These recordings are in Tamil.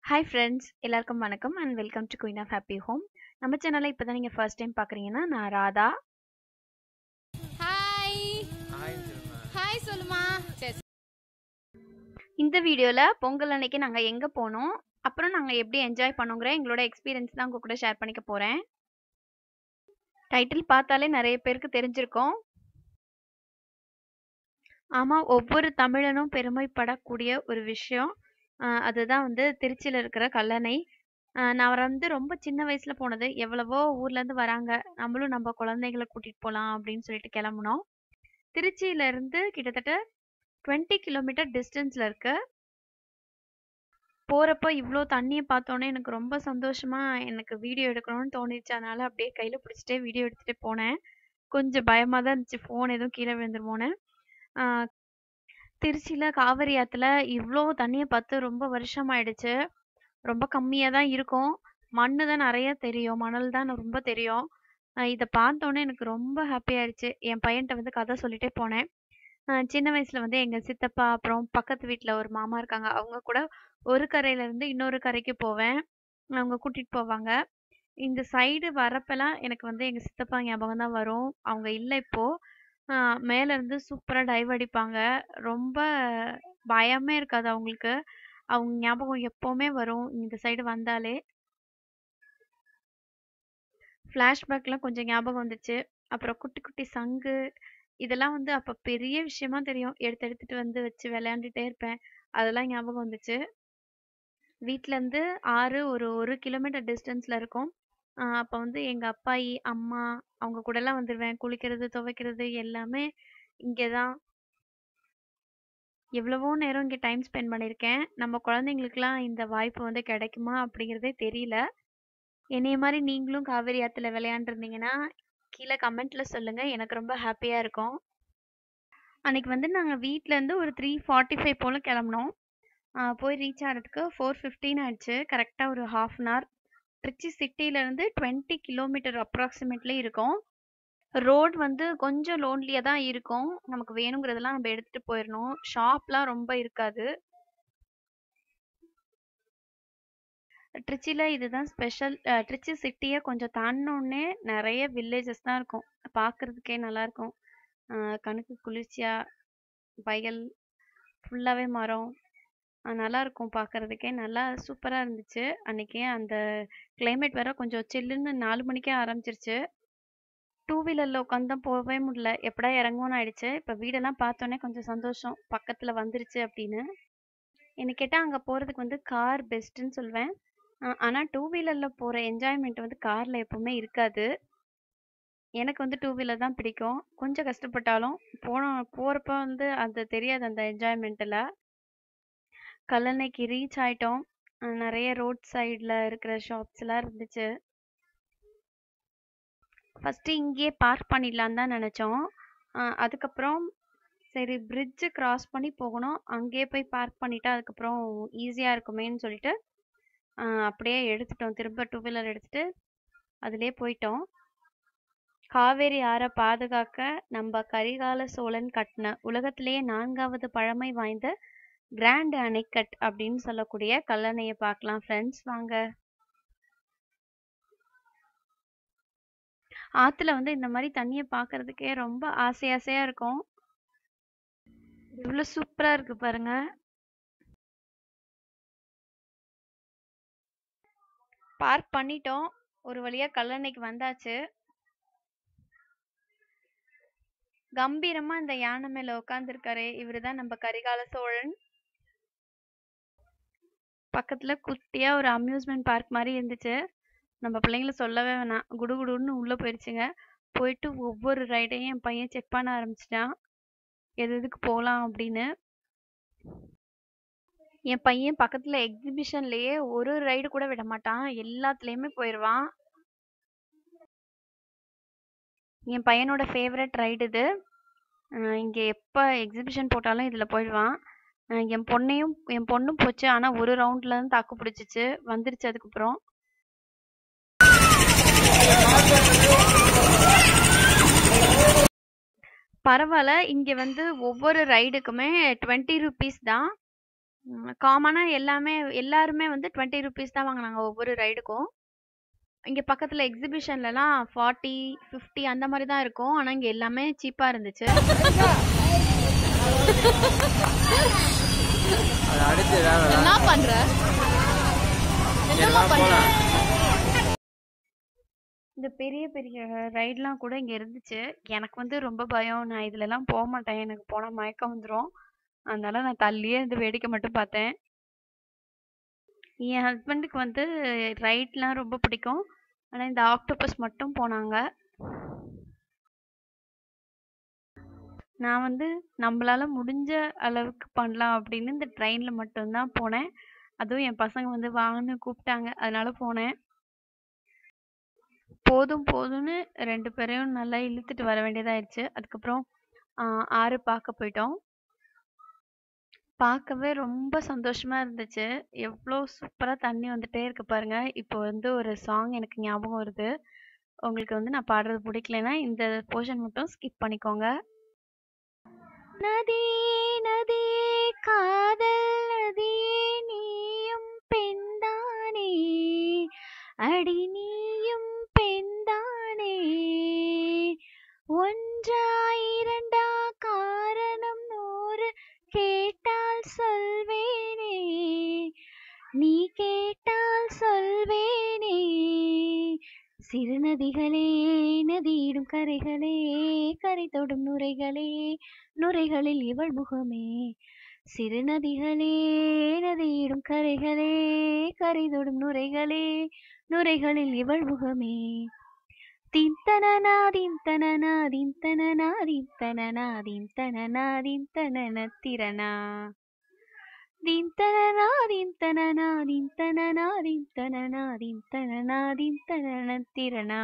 ஹாய் ஃப்ரெண்ட்ஸ் எல்லாருக்கும் வணக்கம் and welcome to queen of happy home நம்ம சேனலை இப்போ தான் நீங்கள் ஃபர்ஸ்ட் டைம் பார்க்குறீங்கன்னா நான் ராதா ஹாய் ஹாய் சொல்லுமா ஹாய் சொல்லுமா சரி இந்த வீடியோவில் பொங்கல் அன்னைக்கு நாங்கள் எங்கே போனோம் அப்புறம் நாங்கள் எப்படி என்ஜாய் பண்ணோங்கிற எங்களோட எக்ஸ்பீரியன்ஸ் தான் உங்கள் கூட ஷேர் பண்ணிக்க போகிறேன் டைட்டில் பார்த்தாலே நிறைய பேருக்கு தெரிஞ்சிருக்கும் ஆமாம் ஒவ்வொரு தமிழனும் பெருமைப்படக்கூடிய ஒரு விஷயம் ஆஹ் அதுதான் வந்து திருச்சியில் இருக்கிற கல்லணை ஆஹ் நான் வந்து ரொம்ப சின்ன வயசுல போனது எவ்வளவோ ஊர்ல இருந்து வராங்க நம்மளும் நம்ம குழந்தைகளை கூட்டிட்டு போலாம் அப்படின்னு சொல்லிட்டு கிளம்புனோம் திருச்சியில இருந்து கிட்டத்தட்ட டுவெண்ட்டி கிலோமீட்டர் டிஸ்டன்ஸ்ல இருக்கு போறப்ப இவ்வளோ தண்ணியை பார்த்தோன்னே எனக்கு ரொம்ப சந்தோஷமா எனக்கு வீடியோ எடுக்கணும்னு தோணிச்சு அதனால அப்படியே கையில பிடிச்சிட்டே வீடியோ எடுத்துட்டு போனேன் கொஞ்சம் பயமா தான் இருந்துச்சு ஃபோன் எதுவும் கீழே விழுந்துருமோன்னு ஆஹ் திருச்சியில காவிரி ஆத்துல இவ்வளோ தண்ணியை பார்த்து ரொம்ப வருஷம் ஆயிடுச்சு ரொம்ப கம்மியா தான் இருக்கும் மண்ணு தான் நிறைய தெரியும் மணல் தான் ரொம்ப தெரியும் அஹ் இதை பார்த்தோன்னே எனக்கு ரொம்ப ஹாப்பி ஆயிடுச்சு என் பையன்கிட்ட வந்து கதை சொல்லிட்டே போனேன் அஹ் சின்ன வயசுல வந்து எங்க சித்தப்பா அப்புறம் பக்கத்து வீட்ல ஒரு மாமா இருக்காங்க அவங்க கூட ஒரு கரையில இருந்து இன்னொரு கரைக்கு போவேன் அவங்க கூட்டிட்டு போவாங்க இந்த சைடு வரப்பெல்லாம் எனக்கு வந்து எங்க சித்தப்பா ஞாபகம் தான் வரும் அவங்க இல்லை இப்போ ஆஹ் மேல இருந்து சூப்பரா டைவ் அடிப்பாங்க ரொம்ப பயமே இருக்காது அவங்களுக்கு அவங்க ஞாபகம் எப்பவுமே வரும் இந்த சைடு வந்தாலே ஃப்ளாஷ்பேக்லாம் கொஞ்சம் ஞாபகம் வந்துச்சு அப்புறம் குட்டி குட்டி சங்கு இதெல்லாம் வந்து அப்ப பெரிய விஷயமா தெரியும் எடுத்து எடுத்துட்டு வந்து வச்சு விளையாண்டுட்டே இருப்பேன் அதெல்லாம் ஞாபகம் வந்துச்சு வீட்ல இருந்து ஆறு ஒரு ஒரு கிலோமீட்டர் டிஸ்டன்ஸ்ல இருக்கும் ஆஹ் அப்ப வந்து எங்க அப்பாயி அம்மா அவங்க கூட எல்லாம் வந்துருவேன் குளிக்கிறது துவைக்கிறது எல்லாமே இங்கதான் எவ்வளவோ நேரம் இங்க டைம் ஸ்பெண்ட் பண்ணியிருக்கேன் நம்ம குழந்தைங்களுக்குலாம் இந்த வாய்ப்பு வந்து கிடைக்குமா அப்படிங்கிறதே தெரியல என்னைய மாதிரி நீங்களும் காவேரி ஆத்துல விளையாண்டுருந்தீங்கன்னா கீழே கமெண்ட்ல சொல்லுங்க எனக்கு ரொம்ப ஹாப்பியா இருக்கும் அன்னைக்கு வந்து நாங்க வீட்ல இருந்து ஒரு த்ரீ ஃபார்ட்டி ஃபைவ் போல கிளம்புனோம் ஆஹ் போய் ரீச் ஆகிறதுக்கு ஃபோர் ஃபிஃப்டீன் ஆயிடுச்சு கரெக்டா ஒரு ஹாஃப் அன் ஹவர் திருச்சி சிட்டில இருந்து டுவெண்ட்டி கிலோமீட்டர் அப்ராக்சிமேட்லி இருக்கும் ரோட் வந்து கொஞ்சம் லோன்லியா தான் இருக்கும் நமக்கு வேணுங்கிறதெல்லாம் நம்ம எடுத்துட்டு போயிடணும் ஷாப்லாம் ரொம்ப இருக்காது திருச்சியில இதுதான் ஸ்பெஷல் திருச்சி சிட்டியை கொஞ்சம் தாண்டினோடனே நிறைய வில்லேஜஸ் தான் இருக்கும் பார்க்கறதுக்கே நல்லா இருக்கும் அஹ் கண்ணுக்கு குளிர்ச்சியா வயல் ஃபுல்லாவே மரம் அஹ் நல்லா இருக்கும் பார்க்கறதுக்கே நல்லா சூப்பரா இருந்துச்சு அன்னைக்கு அந்த கிளைமேட் வேற கொஞ்சம் சில்லுன்னு நாலு மணிக்கே ஆரம்பிச்சிருச்சு டூ வீலர்ல உட்காந்து போகவே முடியல எப்படா இறங்குவோன்னு ஆயிடுச்சு இப்ப வீடெல்லாம் பார்த்தோன்னே கொஞ்சம் சந்தோஷம் பக்கத்துல வந்துருச்சு அப்படின்னு என்ன கேட்டா அங்க போறதுக்கு வந்து கார் பெஸ்ட்னு சொல்வேன் ஆ- ஆனா டூ வீலர்ல போற என்ஜாய்மெண்ட் வந்து கார்ல எப்பவுமே இருக்காது எனக்கு வந்து டூ வீலர் தான் பிடிக்கும் கொஞ்சம் கஷ்டப்பட்டாலும் போன போறப்ப வந்து அது தெரியாது அந்த என்ஜாய்மெண்ட்ல கல்லணைக்கு ரீச் ஆயிட்டோம் அஹ் நிறைய ரோட் சைடுல இருக்கிற ஷாப்ஸ் எல்லாம் இருந்துச்சு ஃபர்ஸ்ட் இங்கேயே பார்க் பண்ணிடலான்னு தான் நினைச்சோம் அஹ் அதுக்கப்புறம் சரி பிரிட்ஜ் கிராஸ் பண்ணி போகணும் அங்கேயே போய் பார்க் பண்ணிட்டா அதுக்கப்புறம் ஈஸியா இருக்குமேன்னு சொல்லிட்டு அஹ் அப்படியே எடுத்துட்டோம் திரும்ப டூ வீலர் எடுத்துட்டு அதிலே போயிட்டோம் காவேரி ஆற பாதுகாக்க நம்ம கரிகால சோழன் கட்டின உலகத்திலேயே நான்காவது பழமை வாய்ந்த கிராண்ட் அணைக்கட் அப்படின்னு சொல்லக்கூடிய கல்லணையை பார்க்கலாம் ஃப்ரெண்ட்ஸ் வாங்க ஆத்துல வந்து இந்த மாதிரி தண்ணியை பார்க்கிறதுக்கே ரொம்ப ஆசை ஆசையா இருக்கும் இவ்வளவு சூப்பரா இருக்கு பாருங்க பார்க் பண்ணிட்டோம் ஒரு வழியா கல்லணைக்கு வந்தாச்சு கம்பீரமா இந்த யானை மேல உட்கார்ந்துருக்காரு இவருதான் நம்ம கரிகால சோழன் பக்கத்துல குட்டியா ஒரு அம்யூஸ்மெண்ட் பார்க் மாதிரி இருந்துச்சு நம்ம பிள்ளைங்கள சொல்லவே வேணாம் குடுகுடுன்னு உள்ள போயிடுச்சுங்க போயிட்டு ஒவ்வொரு ரைடையும் என் பையன் செக் பண்ண ஆரம்பிச்சிட்டான் எது எதுக்கு போலாம் அப்படின்னு என் பையன் பக்கத்துல எக்ஸிபிஷன்லயே ஒரு ரைடு கூட விட மாட்டான் எல்லாத்துலயுமே போயிடுவான் என் பையனோட ஃபேவரட் ரைடு இது அஹ் இங்க எப்ப எக்ஸிபிஷன் போட்டாலும் இதுல போயிடுவான் அஹ் என் பொண்ணையும் என் பொண்ணும் போச்சு ஆனா ஒரு ரவுண்ட்ல இருந்து தாக்கு பிடிச்சிச்சு வந்துருச்சு அதுக்கப்புறம் பரவாயில்ல இங்க வந்து ஒவ்வொரு ரைடுக்குமே டுவெண்ட்டி ருபீஸ் தான் ம் காமனா எல்லாமே எல்லாருமே வந்து ₹20 தான் வாங்குனாங்க ஒவ்வொரு ரைடுக்கும். இங்க பக்கத்துல எக்ஸிபிஷன்லலாம் 40, 50 அந்த மாரி தான் இருக்கும். ஆனா இங்க எல்லாமே சீப்பா இருந்துச்சு. அது அடுத்து ஏதாவது என்ன விளையாடலாம். பண்ற சரி, என்னம்மா வா பண்ற போலாம். இந்த பெரிய பெரிய ரைட்லாம் கூட இங்க இருந்துச்சு. எனக்கு வந்து ரொம்ப பயம். நான் இதுலலாம் போமாட்டேன். எனக்கு போனா மயக்கம் வந்துரும். அதனால நான் தள்ளியே இருந்து வேடிக்கை மட்டும் பார்த்தேன். என் ஹஸ்பண்டுக்கு வந்து ரைட்லாம் ரொம்ப பிடிக்கும். ஆனா இந்த ஆக்டோபஸ் மட்டும் போனாங்க. நான் வந்து நம்பளால முடிஞ்ச அளவுக்கு பண்ணலாம் அப்படின்னு இந்த ட்ரெயின்ல மட்டும் தான் போனேன். அதுவும் என் பசங்க வந்து வான்னு கூப்பிட்டாங்க. அதனால போனேன். போதும் போதும்னு 2 பேரையும் நல்லா இழுத்துட்டு வர வேண்டியதாயிருச்சு. அதுக்கப்புறம் ஆ ஆறு பார்க்க போயிட்டோம். பார்க்கவே ரொம்ப சந்தோஷமா இருந்துச்சு. எவ்ளோ சூப்பரா தண்ணி வந்துட்டே இருக்கு பாருங்க. இப்போ வந்து ஒரு சாங் எனக்கு ஞாபகம் வருது. உங்களுக்கு வந்து நான் பாடுறது பிடிக்கலன்னா, இந்த போர்ஷன் மட்டும் ஸ்கிப் பண்ணிக்கோங்க. நதியே நதியே காதல் நதியே நீயும் பெண்தானே அடி நீயும் பெண்தானே ஒன்றா இரண்டா காரணம் நூறு கேட்டால் சொல்வேனே நீ கேட்டால் சொல்வேனே சிறு நதிகளே நதியிடும் கரைகளே கரை தொடும் நுரைகளே நுரைகளில் இவள் முகமே சிறு நதிகளே நதியிடும் கரைகளே கரை தொடும் நுரைகளே நுரைகளில் இவள் முகமே தின்தனனா தின்தனனா தின்தனனா தின்தனனா தின்தனனா தின்தனன திறனா தின்தனனா தின்தனனா தின்தனனா தின்தனனா தின்தனனா தின்தனன திறனா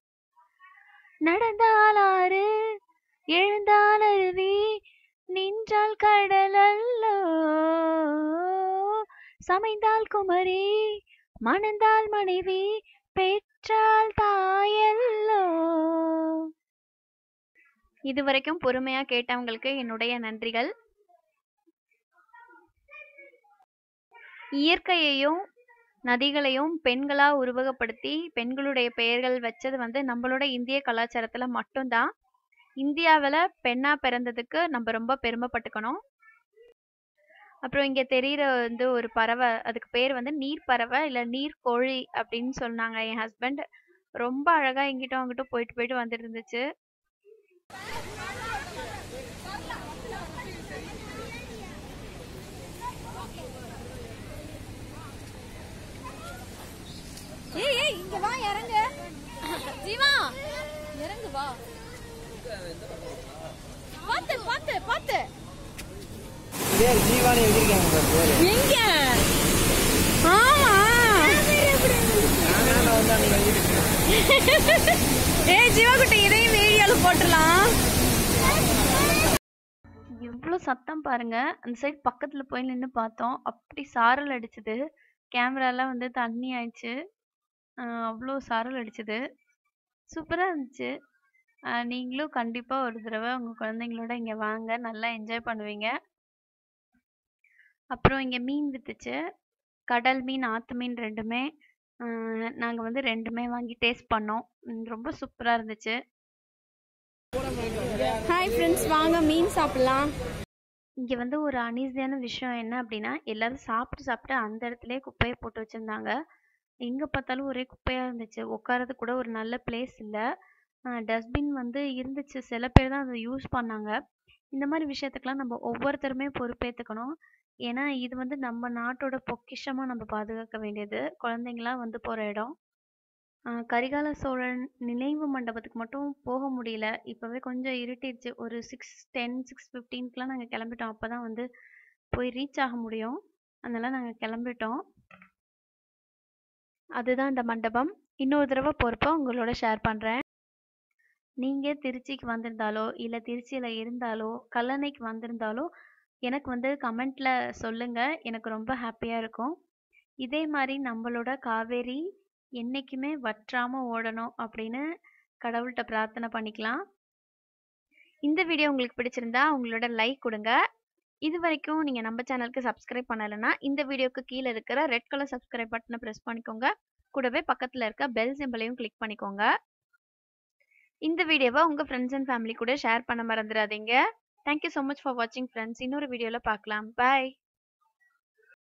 நடந்தால் ஆறு எழுந்தால் அருவி நின்றால் கடல் அல்லோ சமைந்தால் குமரி மணந்தால் மனைவி பெற்றால் தாயல்லோ இதுவரைக்கும் பொறுமையா கேட்டவங்களுக்கு என்னுடைய நன்றிகள் இயற்கையையும் நதிகளையும் பெண்களா உருவகப்படுத்தி பெண்களுடைய பெயர்கள் வச்சது வந்து நம்மளோட இந்திய கலாச்சாரத்துல மட்டும்தான் இந்தியாவுல பெண்ணா பிறந்ததுக்கு நம்ம ரொம்ப பெருமைப்பட்டுக்கணும் அப்புறம் இங்க தெரியிற வந்து ஒரு பறவை அதுக்கு பேர் வந்து நீர் பறவை இல்ல நீர் கோழி அப்படின்னு சொன்னாங்க என் ஹஸ்பண்ட் ரொம்ப அழகா இங்கிட்டும் அங்கிட்டும் போயிட்டு போயிட்டு வந்துட்டு இருந்துச்சு ஏய் ஏய் இங்க வா இறங்கு ஜீவா இறங்கு வா பாத்து பாத்து பாத்து பேர் ஜீவானி எழுதிருக்காங்க பாரு பேரு. எங்க ஆமா நானா வந்து அன்னைக்கு எழுதிருக்கேன். ஏய் ஜீவா குட்டி இதையும் வீடியோல போட்டுலாம் எவ்வளோ சத்தம் பாருங்க அந்த சைடு பக்கத்துல போய் நின்று பார்த்தோம் அப்படி சாரல் அடிச்சுது கேமராலாம் வந்து தண்ணி ஆயிடுச்சு ஆஹ் அவ்வளோ சாரல் அடிச்சுது சூப்பரா இருந்துச்சு ஆஹ் நீங்களும் கண்டிப்பா ஒரு தடவை உங்க குழந்தைங்களோட இங்க வாங்க நல்லா என்ஜாய் பண்ணுவீங்க அப்புறம் இங்க மீன் வித்துச்சு கடல் மீன் ஆத்து மீன் ரெண்டுமே ஆஹ் நாங்க வந்து ரெண்டுமே வாங்கி டேஸ்ட் பண்ணோம் உம் ரொம்ப சூப்பரா இருந்துச்சு ஹாய் ஃப்ரெண்ட்ஸ் வாங்க மீன் சாப்பிடலாம் இங்க வந்து ஒரு அனீசியான விஷயம் என்ன அப்படின்னா எல்லாரும் சாப்பிட்டு சாப்பிட்டு அந்த இடத்துலயே குப்பையை போட்டு வச்சிருந்தாங்க எங்க பார்த்தாலும் ஒரே குப்பையா இருந்துச்சு உட்காரதுக்கு கூட ஒரு நல்ல பிளேஸ் இல்ல டஸ்ட்பின் வந்து இருந்துச்சு சில பேர் தான் அதை யூஸ் பண்ணாங்க இந்த மாதிரி விஷயத்துக்கெல்லாம் நம்ம ஒவ்வொருத்தருமே பொறுப்பேற்றுக்கணும் ஏன்னா இது வந்து நம்ம நாட்டோட பொக்கிஷமா நம்ம பாதுகாக்க வேண்டியது குழந்தைங்களாம் வந்து போற இடம் ஆஹ் கரிகால சோழன் நினைவு மண்டபத்துக்கு மட்டும் போக முடியல இப்பவே கொஞ்சம் இருட்டிடுச்சு ஒரு சிக்ஸ் டென் சிக்ஸ் ஃபிஃப்டீன்க்குலாம் நாங்கள் கிளம்பிட்டோம் அப்பதான் வந்து போய் ரீச் ஆக முடியும் அதனால நாங்கள் கிளம்பிட்டோம் அதுதான் இந்த மண்டபம் இன்னொரு தடவை போகிறப்ப உங்களோட ஷேர் பண்ணுறேன் நீங்கள் திருச்சிக்கு வந்திருந்தாலோ இல்லை திருச்சியில் இருந்தாலோ கல்லணைக்கு வந்திருந்தாலோ எனக்கு வந்து கமெண்ட்ல சொல்லுங்க எனக்கு ரொம்ப ஹாப்பியாக இருக்கும் இதே மாதிரி நம்மளோட காவேரி என்னைக்குமே வற்றாம ஓடணும் அப்படின்னு கடவுள்கிட்ட பிரார்த்தனை பண்ணிக்கலாம் இந்த வீடியோ உங்களுக்கு பிடிச்சிருந்தா உங்களோட லைக் கொடுங்க இது வரைக்கும் நீங்க நம்ம சேனலுக்கு சப்ஸ்கிரைப் பண்ணலைன்னா இந்த வீடியோக்கு கீழே இருக்கிற ரெட் கலர் சப்ஸ்கிரைப் பட்டனை ப்ரெஸ் பண்ணிக்கோங்க கூடவே பக்கத்தில் இருக்க பெல் சிம்பிளையும் கிளிக் பண்ணிக்கோங்க இந்த வீடியோவை உங்க ஃப்ரெண்ட்ஸ் அண்ட் ஃபேமிலி கூட ஷேர் பண்ண மறந்துடாதீங்க தேங்க்யூ ஸோ மச் ஃபார் வாட்சிங் ஃப்ரெண்ட்ஸ் இன்னொரு வீடியோவில் பார்க்கலாம் பாய்